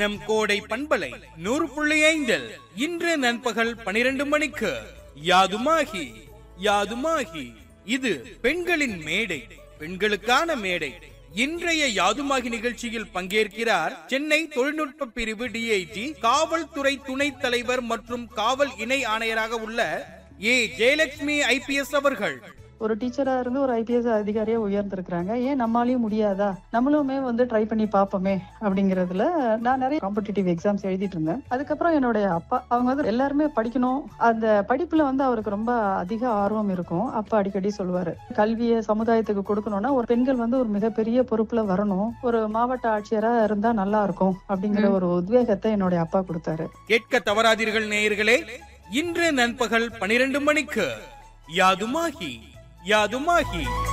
நம் கோடை பண்பலை நூறு புள்ளி ஐந்தில் இன்று நண்பகல் பனிரெண்டு மணிக்கு யாதுமாகி யாதுமாகி இது பெண்களின் மேடை பெண்களுக்கான மேடை இன்றைய யாதுமாகி நிகழ்ச்சியில் பங்கேற்கிறார் சென்னை தொழில்நுட்ப பிரிவு டிஐஜி காவல்துறை துணைத் தலைவர் மற்றும் காவல் இணை ஆணையராக உள்ள ஏ ஜெயலட்சுமி ஐபிஎஸ் அவர்கள் ஒரு டீச்சரா இருந்து ஒரு ஐபிஎஸ் அதிகாரியா உயர்ந்திருக்கிறாங்க ஏன் நம்மளாலையும் முடியாதா நம்மளுமே வந்து ட்ரை பண்ணி பார்ப்போமே அப்படிங்கறதுல நான் நிறைய காம்படிட்டிவ் எக்ஸாம்ஸ் எழுதிட்டு இருந்தேன் அதுக்கப்புறம் என்னுடைய அப்பா அவங்க வந்து எல்லாருமே படிக்கணும் அந்த படிப்புல வந்து அவருக்கு ரொம்ப அதிக ஆர்வம் இருக்கும் அப்பா அடிக்கடி சொல்லுவாரு கல்வியை சமுதாயத்துக்கு கொடுக்கணும்னா ஒரு பெண்கள் வந்து ஒரு மிகப்பெரிய பொறுப்புல வரணும் ஒரு மாவட்ட ஆட்சியரா இருந்தா நல்லா இருக்கும் அப்படிங்கிற ஒரு உத்வேகத்தை என்னுடைய அப்பா கொடுத்தாரு கேட்க தவறாதீர்கள் நேயர்களே இன்று நண்பகல் பனிரெண்டு மணிக்கு யாதுமாகி யாதுமாகி